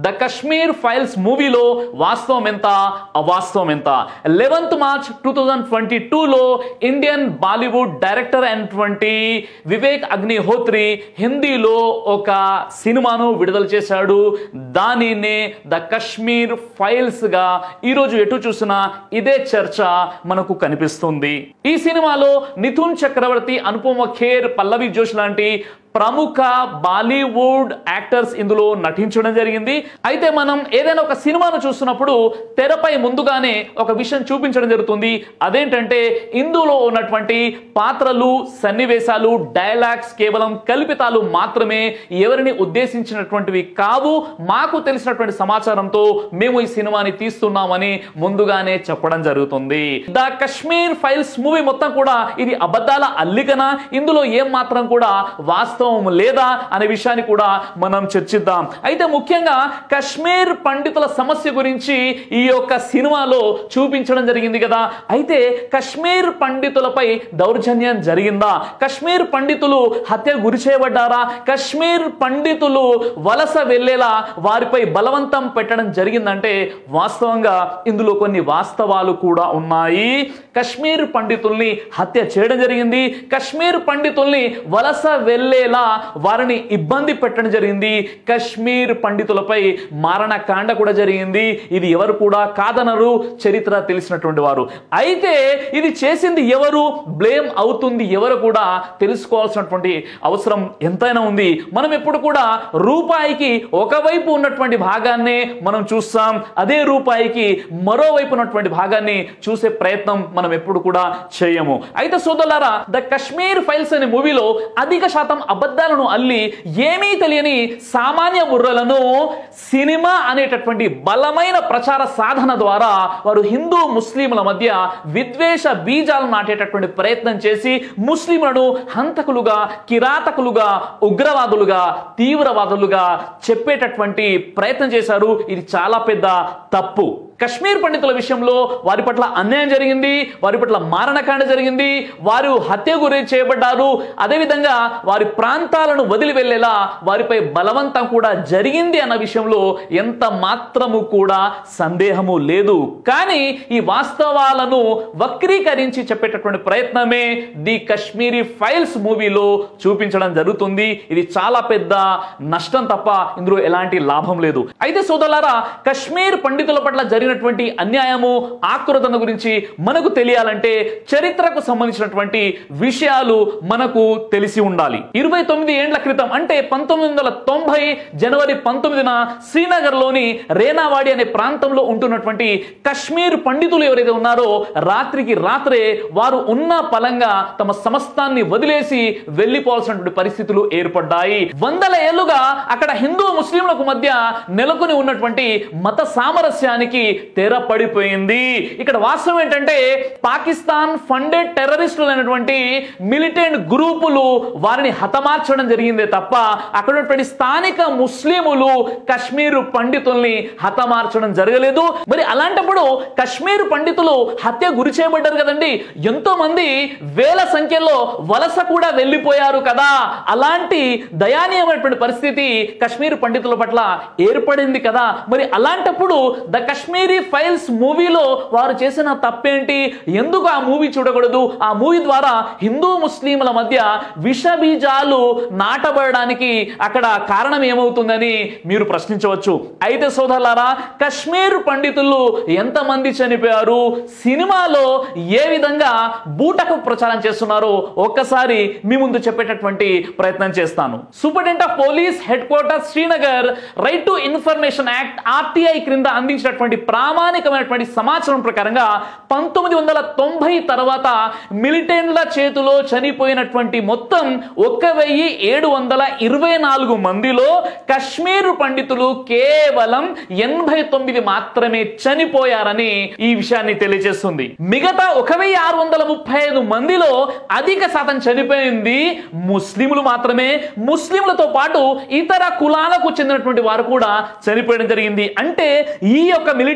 the Kashmir files మూవీలో వాస్తవం ఎంత అవాస్తవం ఎంత eleventh March two thousand twenty టూలో ఇండియన్ బాలీవుడ్ డైరెక్టర్ అయినటువంటి వివేక్ అగ్నిహోత్రి హిందీలో ఒక సినిమాను విడుదల చేశాడు దానినే ద కశ్మీర్ ఫైల్స్ గా ఈరోజు ఎటు చూసినా ఇదే చర్చ మనకు కనిపిస్తుంది ఈ సినిమాలో నితున్ చక్రవర్తి అనుపమ ఖేర్ పల్లవి జోష్ లాంటి ప్రముఖ బాలీవుడ్ యాక్టర్స్ ఇందులో నటించడం జరిగింది అయితే మనం ఏదైనా ఒక సినిమాను చూస్తున్నప్పుడు తెరపై ముందుగానే ఒక విషయం చూపించడం జరుగుతుంది అదేంటంటే ఇందులో ఉన్నటువంటి పాత్రలు సన్నివేశాలు డైలాగ్స్ కేవలం కల్పితాలు మాత్రమే ఎవరిని ఉద్దేశించినటువంటివి కావు మాకు తెలిసినటువంటి సమాచారంతో మేము ఈ సినిమాని తీస్తున్నామని ముందుగానే చెప్పడం జరుగుతుంది ద కశ్మీర్ ఫైల్స్ మూవీ మొత్తం కూడా ఇది అబద్ధాల అల్లికన ఇందులో ఏం మాత్రం కూడా వాస్తవం లేదా అనే విషయాన్ని కూడా మనం చర్చిద్దాం అయితే ముఖ్యంగా కశ్మీర్ పండితుల సమస్య గురించి ఈ యొక్క సినిమాలో చూపించడం జరిగింది కదా అయితే కశ్మీర్ పండితులపై దౌర్జన్యం జరిగిందా కశ్మీర్ పండితులు హత్య గురి చేయబడ్డారా కశ్మీర్ పండితులు వలస వెళ్ళేలా వారిపై బలవంతం పెట్టడం జరిగిందంటే వాస్తవంగా ఇందులో కొన్ని వాస్తవాలు కూడా ఉన్నాయి కశ్మీర్ పండితుల్ని హత్య చేయడం జరిగింది కశ్మీర్ పండితుల్ని వలస వెళ్ళేలా వారిని ఇబ్బంది పెట్టడం జరిగింది కశ్మీర్ పండితులపై మారణకాండ కూడా జరిగింది ఇది ఎవరు కూడా కాదనరు చరిత్ర తెలిసినటువంటి వారు అయితే ఇది చేసింది ఎవరు బ్లేమ్ అవుతుంది ఎవరు కూడా తెలుసుకోవాల్సినటువంటి అవసరం ఎంతైనా ఉంది మనం ఎప్పుడు కూడా రూపాయికి ఒకవైపు ఉన్నటువంటి భాగాన్నే మనం చూస్తాం అదే రూపాయికి మరోవైపు ఉన్నటువంటి భాగాన్ని చూసే ప్రయత్నం మనం ఎప్పుడు కూడా చేయము అయితే సోదరులారా ద కశ్మీర్ ఫైల్స్ అనే మూవీలో అధిక శాతం అబద్ధాలను అల్లి ఏమీ తెలియని సామాన్య బుర్రలను సినిమా అనేటటువంటి బలమైన ప్రచార సాధన ద్వారా వారు హిందూ ముస్లింల మధ్య విద్వేష బీజాలను నాటేటటువంటి ప్రయత్నం చేసి ముస్లింలను హంతకులుగా కిరాతకులుగా ఉగ్రవాదులుగా తీవ్రవాదులుగా చెప్పేటటువంటి ప్రయత్నం చేశారు ఇది చాలా పెద్ద తప్పు కశ్మీర్ పండితుల విషయంలో వారి పట్ల అన్యాయం జరిగింది వారి పట్ల మారణకాండ జరిగింది వారు హత్య గురి చేయబడ్డారు అదేవిధంగా వారి ప్రాంతాలను వదిలి వెళ్ళేలా వారిపై బలవంతం కూడా జరిగింది అన్న విషయంలో ఎంత మాత్రము కూడా సందేహము లేదు కానీ ఈ వాస్తవాలను వక్రీకరించి చెప్పేటటువంటి ప్రయత్నమే ది కశ్మీరీ ఫైల్స్ మూవీలో చూపించడం జరుగుతుంది ఇది చాలా పెద్ద నష్టం తప్ప ఇందులో ఎలాంటి లాభం లేదు అయితే సోదరులారా కశ్మీర్ పండితుల పట్ల జరిగినటువంటి అన్యాయము ఆకృతన గురించి మనకు తెలియాలంటే చరిత్రకు సంబంధించినటువంటి విషయాలు మనకు తెలిసి ఉండాలి ఇరవై తొమ్మిది ఏండ్ల క్రితం అంటే పంతొమ్మిది వందల తొంభై జనవరి పంతొమ్మిదిన శ్రీనగర్ లోని రేనావాడి అనే ప్రాంతంలో ఉంటున్నటువంటి కశ్మీర్ పండితులు ఎవరైతే ఉన్నారో రాత్రికి రాత్రే వారు ఉన్న పలంగా తమ సమస్తాన్ని వదిలేసి వెళ్లిపోవాల్సినటువంటి పరిస్థితులు ఏర్పడ్డాయి వందల ఏళ్లుగా అక్కడ హిందూ ముస్లింలకు మధ్య నెలకొని ఉన్నటువంటి మత సామరస్యానికి తెర పడిపోయింది ఇక్కడ వాస్తవం ఏంటంటే పాకిస్తాన్ ఫండెడ్ టెర్రరిస్టులు అయినటువంటి మిలిటెంట్ గ్రూపులు వారిని హతమార్చడం జరిగిందే తప్ప అక్కడ ఉన్నటువంటి స్థానిక ముస్లిములు కశ్మీర్ పండితుల్ని హతమార్చడం జరగలేదు మరి అలాంటప్పుడు కశ్మీర్ పండితులు హత్య గురి చేయబడ్డారు కదండి ఎంతో మంది వేల సంఖ్యలో వలస కూడా వెళ్ళిపోయారు కదా అలాంటి దయానీయమైనటువంటి పరిస్థితి కశ్మీర్ పండితుల పట్ల ఏర్పడింది కదా మరి అలాంటప్పుడు ద కశ్మీరీ ఫైల్స్ మూవీలో వారు చేసిన తప్పేంటి ఎందుకు ఆ మూవీ చూడకూడదు ఆ మూవీ ద్వారా హిందూ ముస్లింల మధ్య విష బీజాలు నాటబడడానికి అక్కడ కారణం ఏమవుతుందని మీరు ప్రశ్నించవచ్చు అయితే సోదరులారా కశ్మీర్ పండితులు ఎంతమంది చనిపోయారు సినిమాలో ఏ విధంగా బూటకు ప్రచారం చేస్తున్నారో ఒక్కసారి మీ ముందు చెప్పేటటువంటి ప్రయత్నం చేస్తాను superintendent of police headquarter Srinagar right to information act RTI క్రింద అందించినటువంటి ప్రామాణికమైనటువంటి సమాచారం ప్రకారంగా పంతొమ్మిది వందల తొంభై తర్వాత మిలిటెంట్ల చేతిలో చనిపోయినటువంటి మొత్తం ఒక్క వెయ్యి ఏడు వందల ఇరవై నాలుగు మందిలో కశ్మీర్ పండితులు కేవలం ఎనభై తొమ్మిది మాత్రమే చనిపోయారని ఈ విషయాన్ని తెలియజేస్తుంది మిగతా ఒక వెయ్యి ఆరు వందల ముప్పై ఐదు మందిలో అధిక శాతం చనిపోయింది ముస్లింలు మాత్రమే ముస్లింలతో పాటు ఇతర కులాలకు చెందినటువంటి వారు కూడా చనిపోయడం జరిగింది అంటే ఈ యొక్క మిలిటెంట్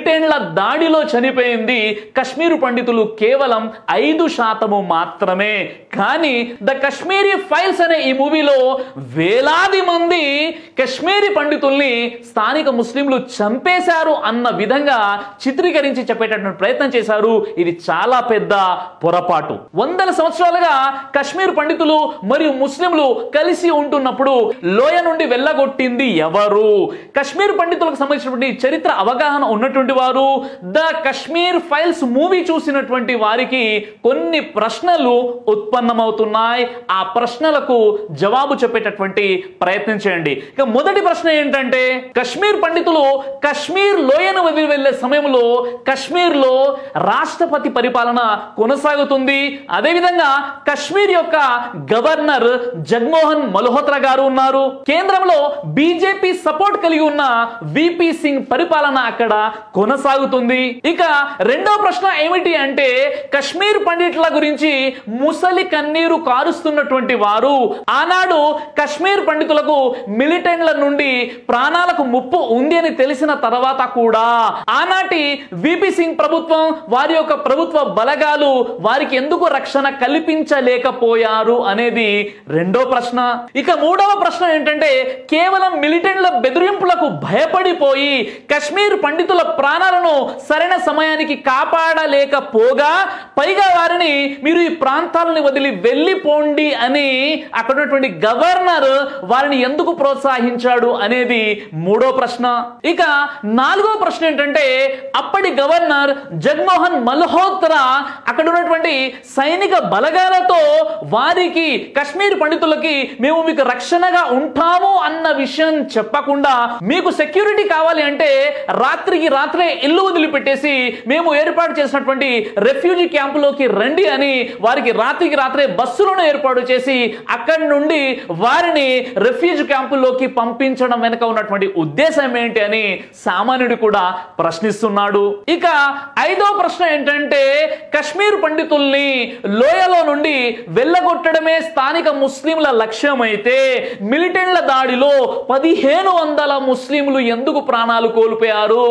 మిలిటెంట్ల దాడిలో చనిపోయింది కశ్మీర్ పండితులు కేవలం ఐదు శాతము మాత్రమే కానీ ద కశ్మీరీ ఫైల్స్ అనే ఈ మూవీలో వేలాది మంది కశ్మీరీ పండితుల్ని స్థానిక ముస్లింలు చంపేశారు అన్న విధంగా చిత్రీకరించి చెప్పేటటువంటి ప్రయత్నం చేశారు ఇది చాలా పెద్ద పొరపాటు వందల సంవత్సరాలుగా కశ్మీర్ పండితులు మరియు ముస్లింలు కలిసి ఉంటున్నప్పుడు లోయ నుండి వెళ్ళగొట్టింది ఎవరు కశ్మీర్ పండితులకు సంబంధించినటువంటి చరిత్ర అవగాహన ఉన్నటువంటి వారు ద కశ్మీర్ ఫైల్స్ మూవీ చూసినటువంటి వారికి కొన్ని ప్రశ్నలు ఉత్పన్నమవుతున్నాయి ఆ ప్రశ్నలకు జవాబు చెప్పేటటువంటి ప్రయత్నం చేయండి ఇక మొదటి ప్రశ్న ఏంటంటే కశ్మీర్ పండితులు కశ్మీర్ లోయను వదిలి వెళ్లే సమయంలో కశ్మీర్ లో రాష్ట్రపతి పరిపాలన కొనసాగుతుంది అదేవిధంగా కశ్మీర్ యొక్క గవర్నర్ జగన్మోహన్ మల్హోత్రా గారు ఉన్నారు కేంద్రంలో బీజేపీ సపోర్ట్ కలిగి ఉన్న విపి సింగ్ పరిపాలన అక్కడ కొనసాగుతుంది ఇక రెండో ప్రశ్న ఏమిటి అంటే కశ్మీర్ పండిట్ల గురించి ముసలి కన్నీరు కారుస్తున్నటువంటి వారు ఆనాడు కశ్మీర్ పండితులకు మిలిటెంట్ల నుండి ప్రాణాలకు ముప్పు ఉంది అని తెలిసిన తర్వాత కూడా ఆనాటి విపి సింగ్ ప్రభుత్వం వారి యొక్క ప్రభుత్వ బలగాలు వారికి ఎందుకు రక్షణ కల్పించలేకపోయారు అనేది రెండో ప్రశ్న ఇక మూడవ ప్రశ్న ఏంటంటే కేవలం మిలిటెంట్ల బెదిరింపులకు భయపడిపోయి కశ్మీర్ పండితుల ప్రాణాలను సరైన సమయానికి కాపాడలేకపోగా పైగా వారిని మీరు ఈ ప్రాంతాలను వదిలి వెళ్ళిపోండి అని అక్కడ ఉన్నటువంటి గవర్నర్ వారిని ఎందుకు ప్రోత్సహించాడు అనేది మూడో ప్రశ్న ఇక నాలుగో ప్రశ్న ఏంటంటే అప్పటి గవర్నర్ జగన్మోహన్ మల్హోత్రా అక్కడ ఉన్నటువంటి సైనిక బలగాలతో వారికి కశ్మీర్ పండితులకి మేము మీకు రక్షణగా ఉంటాము అన్న విషయం చెప్పకుండా మీకు సెక్యూరిటీ కావాలి అంటే రాత్రికి రాత్రే ఇల్లు వదిలిపెట్టేసి మేము ఏర్పాటు చేసినటువంటి రెఫ్యూజీ క్యాంపులోకి రండి అని వారికి రాత్రికి రాత్రే బస్సులను ఏర్పాటు చేసి అక్కడి నుండి వారిని రెఫ్యూజ్ క్యాంపుల్లోకి పంపించడం వెనుక ఉన్నటువంటి ఉద్దేశం ఏంటి అని సామాన్యుడు కూడా ప్రశ్నిస్తున్నాడు ఇక ఐదో ప్రశ్న ఏంటంటే కశ్మీర్ పండితుల్ని లోయలో నుండి వెళ్ళగొట్టడమే స్థానిక ముస్లింల లక్ష్యం అయితే మిలిటెంట్ల దాడిలో పదిహేను వందల ముస్లింలు ఎందుకు ప్రాణాలు కోల్పోయారు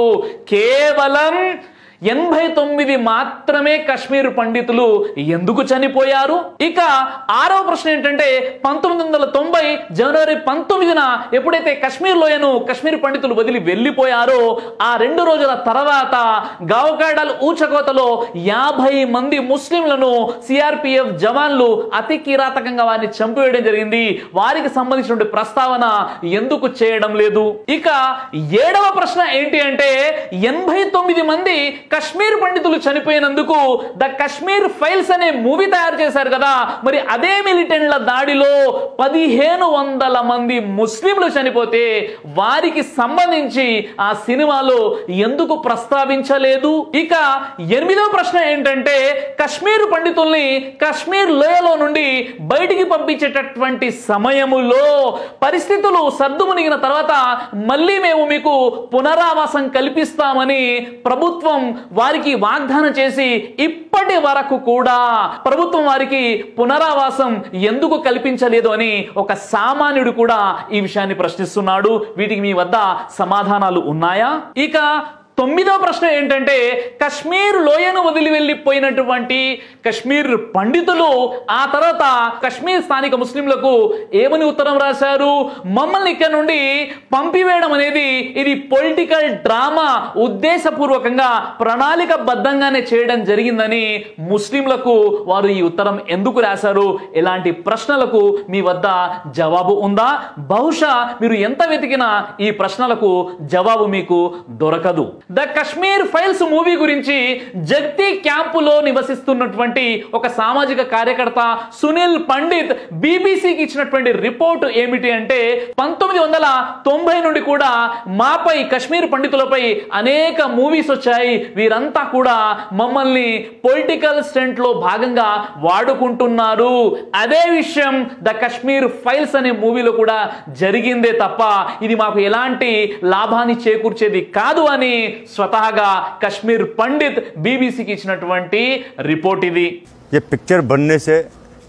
కేవలం ఎనభై తొమ్మిది మాత్రమే కశ్మీర్ పండితులు ఎందుకు చనిపోయారు ఇక ఆరవ ప్రశ్న ఏంటంటే పంతొమ్మిది వందల తొంభై జనవరి పంతొమ్మిదిన ఎప్పుడైతే కశ్మీర్ లోయను కశ్మీర్ పండితులు వదిలి వెళ్ళిపోయారో ఆ రెండు రోజుల తర్వాత గావకాడల్ ఊచకోతలో యాభై మంది ముస్లింలను సిఆర్పిఎఫ్ జవాన్లు అతి కిరాతకంగా వారిని చంపివేయడం జరిగింది వారికి సంబంధించిన ప్రస్తావన ఎందుకు చేయడం లేదు ఇక ఏడవ ప్రశ్న ఏంటి అంటే ఎనభై తొమ్మిది మంది కశ్మీర్ పండితులు చనిపోయినందుకు ద కశ్మీర్ ఫైల్స్ అనే మూవీ తయారు చేశారు కదా మరి అదే మిలిటెంట్ల దాడిలో పదిహేను వందల మంది ముస్లింలు చనిపోతే వారికి సంబంధించి ఆ సినిమాలో ఎందుకు ప్రస్తావించలేదు ఇక ఎనిమిదవ ప్రశ్న ఏంటంటే కశ్మీర్ పండితుల్ని కశ్మీర్ లోయలో నుండి బయటికి పంపించేటటువంటి సమయములో పరిస్థితులు సర్దుమునిగిన తర్వాత మళ్ళీ మేము మీకు పునరావాసం కల్పిస్తామని ప్రభుత్వం వారికి వాగ్దానం చేసి ఇప్పటి వరకు కూడా ప్రభుత్వం వారికి పునరావాసం ఎందుకు కల్పించలేదు అని ఒక సామాన్యుడు కూడా ఈ విషయాన్ని ప్రశ్నిస్తున్నాడు వీటికి మీ వద్ద సమాధానాలు ఉన్నాయా ఇక తొమ్మిదవ ప్రశ్న ఏంటంటే కశ్మీర్ లోయను వదిలి వెళ్ళిపోయినటువంటి కశ్మీర్ పండితులు ఆ తర్వాత కశ్మీర్ స్థానిక ముస్లింలకు ఏమని ఉత్తరం రాశారు మమ్మల్ని ఇక్కడ నుండి పంపివేయడం అనేది ఇది పొలిటికల్ డ్రామా ఉద్దేశపూర్వకంగా ప్రణాళికబద్ధంగానే చేయడం జరిగిందని ముస్లింలకు వారు ఈ ఉత్తరం ఎందుకు రాశారు ఇలాంటి ప్రశ్నలకు మీ వద్ద జవాబు ఉందా బహుశా మీరు ఎంత వెతికినా ఈ ప్రశ్నలకు జవాబు మీకు దొరకదు ద కశ్మీర్ ఫైల్స్ మూవీ గురించి జగ్తి క్యాంపులో నివసిస్తున్నటువంటి ఒక సామాజిక కార్యకర్త సునీల్ పండిత్ బీబీసీకి ఇచ్చినటువంటి రిపోర్ట్ ఏమిటి అంటే పంతొమ్మిది వందల తొంభై నుండి కూడా మాపై కశ్మీర్ పండితులపై అనేక మూవీస్ వచ్చాయి వీరంతా కూడా మమ్మల్ని పొలిటికల్ స్టెంట్ లో భాగంగా వాడుకుంటున్నారు అదే విషయం ద కశ్మీర్ ఫైల్స్ అనే మూవీలో కూడా జరిగిందే తప్ప ఇది మాకు ఎలాంటి లాభాన్ని చేకూర్చేది కాదు అని స్వతహాగా కశ్మీర్ పండిత్ బీబీసీకి ఇచ్చినటువంటి రిపోర్ట్ ఇది ये पिक्चर बनने से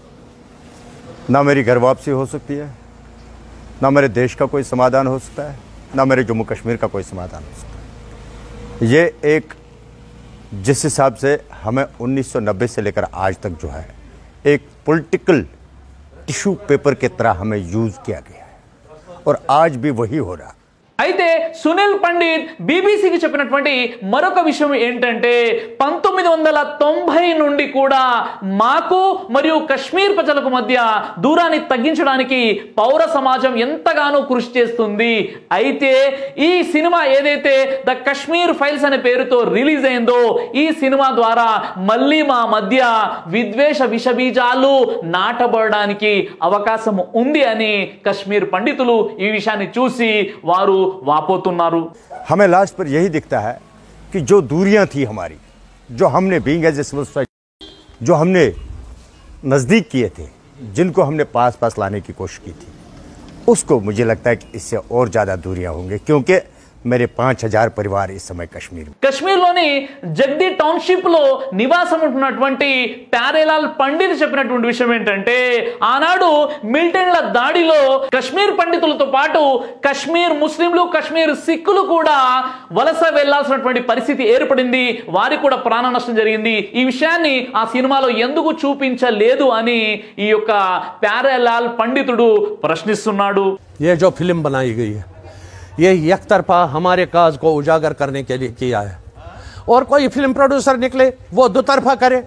ना मेरी घर वापसी हो सकती है ना मेरे देश का कोई समाधान हो सकता है ना मेरे जम्मू कश्मीर का कोई समाधान हो सकता है ये एक जिस हिसाब से हमें 1990 से लेकर आज तक जो है एक पॉलिटिकल टिश्यू पेपर की तरह हमें यूज़ किया गया है और आज भी वही हो रहा है అయితే సునీల్ పండిత్ బీబీసీకి చెప్పినటువంటి మరొక విషయం ఏంటంటే పంతొమ్మిది వందల తొంభై నుండి కూడా మాకు మరియు కశ్మీర్ ప్రజలకు మధ్య దూరాన్ని తగ్గించడానికి పౌర సమాజం ఎంతగానో కృషి చేస్తుంది అయితే ఈ సినిమా ఏదైతే ద కశ్మీర్ ఫైల్స్ అనే పేరుతో రిలీజ్ అయిందో ఈ సినిమా ద్వారా మళ్ళీ మా మధ్య విద్వేష విషబీజాలు నాటబడడానికి అవకాశం ఉంది అని కశ్మీర్ పండితులు ఈ విషయాన్ని చూసి వారు వాపోతున్నారు हमें लास्ट पर यही दिखता है कि जो दूरियां थी हमारी जो हमने being as a civil society जो हमने नज़दीक किए थे जिनको हमने पास पास लाने की कोशिश की थी उसको मुझे लगता है कि इससे और ज़्यादा दूरियां होंगी क्योंकि मेरे पाँच हजार परिवार इस समय कश्मीर में కశ్మీర్లోని జగ్దీ టౌన్షిప్ లో నివాసం ఉంటున్నటువంటి ప్యారేలాల్ పండిత్ చెప్పినటువంటి విషయం ఏంటంటే ఆనాడు మిలిటెంట్ల దాడిలో కశ్మీర్ పండితులతో పాటు కశ్మీర్ ముస్లింలు కశ్మీర్ సిక్కులు కూడా వలస వెళ్లాల్సినటువంటి పరిస్థితి ఏర్పడింది వారికి కూడా ప్రాణ నష్టం జరిగింది ఈ విషయాన్ని ఆ సినిమాలో ఎందుకు చూపించలేదు అని ఈ యొక్క ప్యారేలాల్ పండితుడు ప్రశ్నిస్తున్నాడు ये जो फिल्म बनाई गई है ये एक तरफा हमारे काज को उजागर करने के लिए किया है और कोई फिल्म प्रोड्यूसर निकले वो दो तरफा करे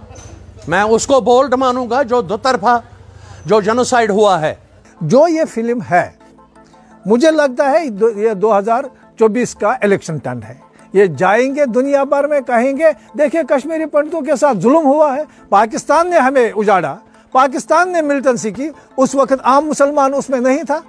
मैं उसको बोल्ड मानूंगा जो दो तरफा जो जेनोसाइड हुआ है जो ये फिल्म है मुझे लगता है दो- ये 2024 का इलेक्शन टर्न है ये जाएंगे दुनिया भर में कहेंगे देखिए कश्मीरी पंडितों के साथ जुल्म हुआ है पाकिस्तान ने हमें उजाड़ा पाकिस्तान ने मिलिटेंसी की उस वक्त आम मुसलमान उसमें नहीं था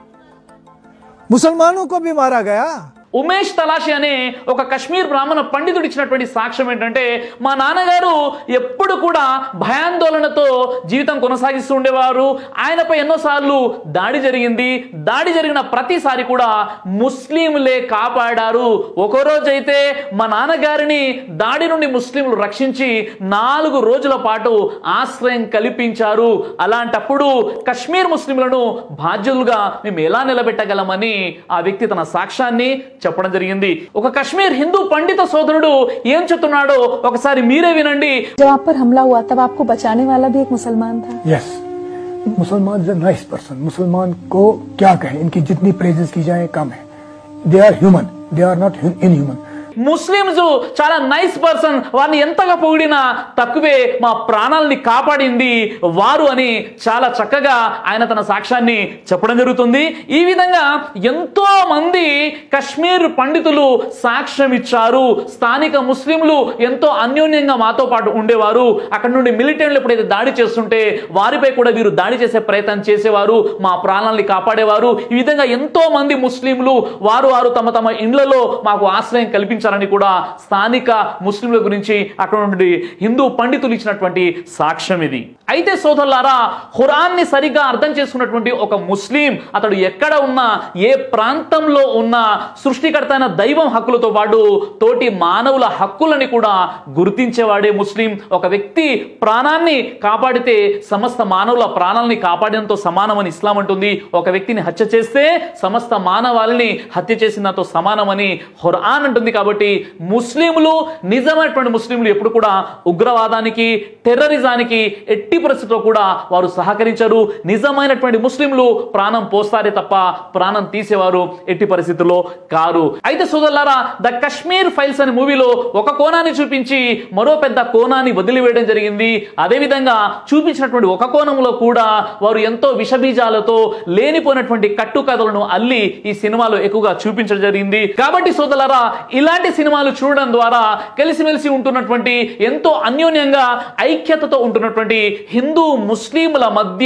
मुसलमानों को भी मारा गया ఉమేష్ తలాషి అనే ఒక కశ్మీర్ బ్రాహ్మణ పండితుడు ఇచ్చినటువంటి సాక్ష్యం ఏంటంటే మా నాన్నగారు ఎప్పుడు కూడా భయాందోళనతో జీవితం కొనసాగిస్తూ ఉండేవారు ఆయనపై ఎన్నోసార్లు దాడి జరిగింది దాడి జరిగిన ప్రతిసారి కూడా ముస్లింలే కాపాడారు ఒక రోజైతే మా నాన్నగారిని దాడి నుండి ముస్లింలు రక్షించి నాలుగు రోజుల పాటు ఆశ్రయం కల్పించారు అలాంటప్పుడు కశ్మీర్ ముస్లింలను బాధ్యులుగా మేము ఎలా నిలబెట్టగలమని ఆ వ్యక్తి తన సాక్ష్యాన్ని చెప్పడం జరిగింది ఒక కశ్మీర్ హిందూ పండిత సోదరుడు ఏం చెప్తున్నాడో ఒకసారి మీరే వినండి जब आप पर हमला हुआ तब आपको बचाने वाला भी एक मुसलमान था यस मुसलमान इज अ नाइस पर्सन मुसलमान को क्या कहें इनकी जितनी प्रेजेस की जाए कम है they are human they are not inhuman Muslims చాలా నైస్ పర్సన్ వారిని ఎంతగా పొగిడినా తక్కువే మా ప్రాణాలని కాపాడింది వారు అని చాలా చక్కగా ఆయన తన సాక్ష్యాన్ని చెప్పడం జరుగుతుంది ఈ విధంగా ఎంతో మంది కశ్మీర్ పండితులు సాక్ష్యం ఇచ్చారు స్థానిక ముస్లింలు ఎంతో అన్యోన్యంగా మాతో పాటు ఉండేవారు అక్కడ నుండి మిలిటెంట్లు ఎప్పుడైతే దాడి చేస్తుంటే వారిపై కూడా వీరు దాడి చేసే ప్రయత్నం చేసేవారు మా ప్రాణాలని కాపాడేవారు ఈ విధంగా ఎంతో మంది ముస్లింలు వారు వారు తమ తమ ఇండ్లలో మాకు ఆశ్రయం కల్పించారని కూడా స్థానిక ముస్లింల గురించి అక్కడ నుండి హిందూ పండితులు ఇచ్చినటువంటి సాక్ష్యం ఇది అయితే సోదరులారా ఖురాన్ని సరిగ్గా అర్థం చేసుకున్నటువంటి ఒక ముస్లిం అతడు ఎక్కడ ఉన్నా ఏ ప్రాంతంలో ఉన్నా సృష్టికర్త అయిన దైవం హక్కులతో పాటు తోటి మానవుల హక్కులని కూడా గుర్తించేవాడే ముస్లిం ఒక వ్యక్తి ప్రాణాన్ని కాపాడితే సమస్త మానవుల ప్రాణాలని కాపాడడంతో సమానమని ఇస్లాం అంటుంది ఒక వ్యక్తిని హత్య చేస్తే సమస్త మానవాళిని హత్య చేసినంతో సమానమని ఖురాన్ అంటుంది కాబట్టి ముస్లింలు నిజమైనటువంటి ముస్లింలు ఎప్పుడు కూడా ఉగ్రవాదానికి టెర్రరిజానికి ఎట్టి పరిస్థితిలో కూడా వారు సహకరించరు నిజమైనటువంటి ముస్లింలు ప్రాణం పోస్తారే తప్ప ప్రాణం తీసేవారు ఎట్టి పరిస్థితుల్లో కారు అయితే సోదరులారా ద కశ్మీర్ ఫైల్స్ అనే మూవీలో ఒక కోణాన్ని చూపించి మరో పెద్ద కోణాన్ని వదిలివేయడం జరిగింది అదేవిధంగా చూపించినటువంటి ఒక కోణంలో కూడా వారు ఎంతో విషబీజాలతో లేనిపోయినటువంటి కట్టుకథలను అల్లి ఈ సినిమాలో ఎక్కువగా చూపించడం జరిగింది కాబట్టి సోదరులారా ఇలాంటి సినిమాలు చూడడం ద్వారా కలిసిమెలిసి ఉంటున్నటువంటి ఎంతో అన్యోన్యంగా ఐక్యతతో ఉంటున్నటువంటి హిందూ ముస్లింల మధ్య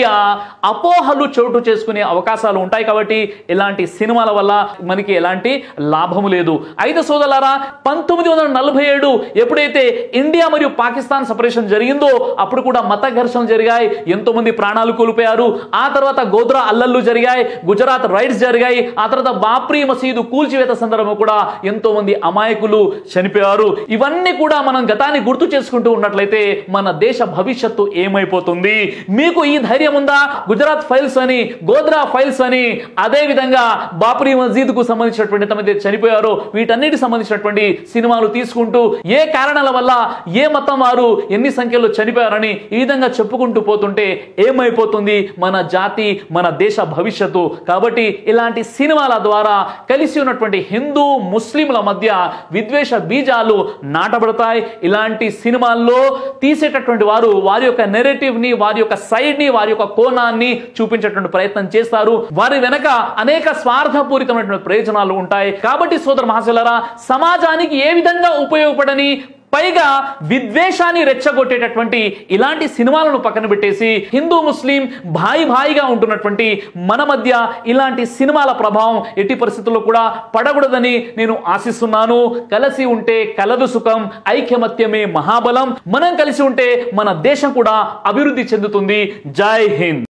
అపోహలు చోటు చేసుకునే అవకాశాలు ఉంటాయి కాబట్టి ఇలాంటి సినిమాల వల్ల మనకి ఎలాంటి లాభము లేదు అయితే సోదరులారా పంతొమ్మిది వందల నలభై ఏడు ఎప్పుడైతే ఇండియా మరియు పాకిస్తాన్ సపరేషన్ జరిగిందో అప్పుడు కూడా మత ఘర్షణలు జరిగాయి ఎంతో మంది ప్రాణాలు కోల్పోయారు ఆ తర్వాత గోద్రా అల్లర్లు జరిగాయి గుజరాత్ రైడ్స్ జరిగాయి ఆ తర్వాత బాప్రీ మసీదు కూల్చివేత సందర్భంలో కూడా ఎంతో మంది అమాయకులు అమాయకులు చనిపోయారు ఇవన్నీ కూడా మనం గతాన్ని గుర్తు చేసుకుంటూ ఉన్నట్లయితే మన దేశ భవిష్యత్తు ఏమైపోతుంది మీకు ఈ ధైర్యం ఉందా గుజరాత్ ఫైల్స్ అని గోద్రా ఫైల్స్ అని అదే విధంగా బాపురి మస్జిద్ కు సంబంధించినటువంటి తమ చనిపోయారో వీటన్నిటి సంబంధించినటువంటి సినిమాలు తీసుకుంటూ ఏ కారణాల వల్ల ఏ మతం వారు ఎన్ని సంఖ్యలో చనిపోయారని ఈ విధంగా చెప్పుకుంటూ పోతుంటే ఏమైపోతుంది మన జాతి మన దేశ భవిష్యత్తు కాబట్టి ఇలాంటి సినిమాల ద్వారా కలిసి ఉన్నటువంటి హిందూ ముస్లింల మధ్య విద్వేష బీజాలు నాటబడతాయి ఇలాంటి సినిమాల్లో తీసేటటువంటి వారు వారి యొక్క నెరేటివ్ ని వారి యొక్క సైడ్ ని వారి యొక్క కోణాన్ని చూపించేటువంటి ప్రయత్నం చేస్తారు వారి వెనక అనేక స్వార్థపూరితమైనటువంటి ప్రయోజనాలు ఉంటాయి కాబట్టి సోదర మహాశలరా సమాజానికి ఏ విధంగా ఉపయోగపడని పైగా విద్వేషాన్ని రెచ్చగొట్టేటటువంటి ఇలాంటి సినిమాలను పక్కన పెట్టేసి హిందూ ముస్లిం భాయి భాయిగా ఉంటున్నటువంటి మన మధ్య ఇలాంటి సినిమాల ప్రభావం ఎట్టి పరిస్థితుల్లో కూడా పడకూడదని నేను ఆశిస్తున్నాను కలిసి ఉంటే కలదు సుఖం ఐక్యమత్యమే మహాబలం మనం కలిసి ఉంటే మన దేశం కూడా అభివృద్ధి చెందుతుంది జై హింద్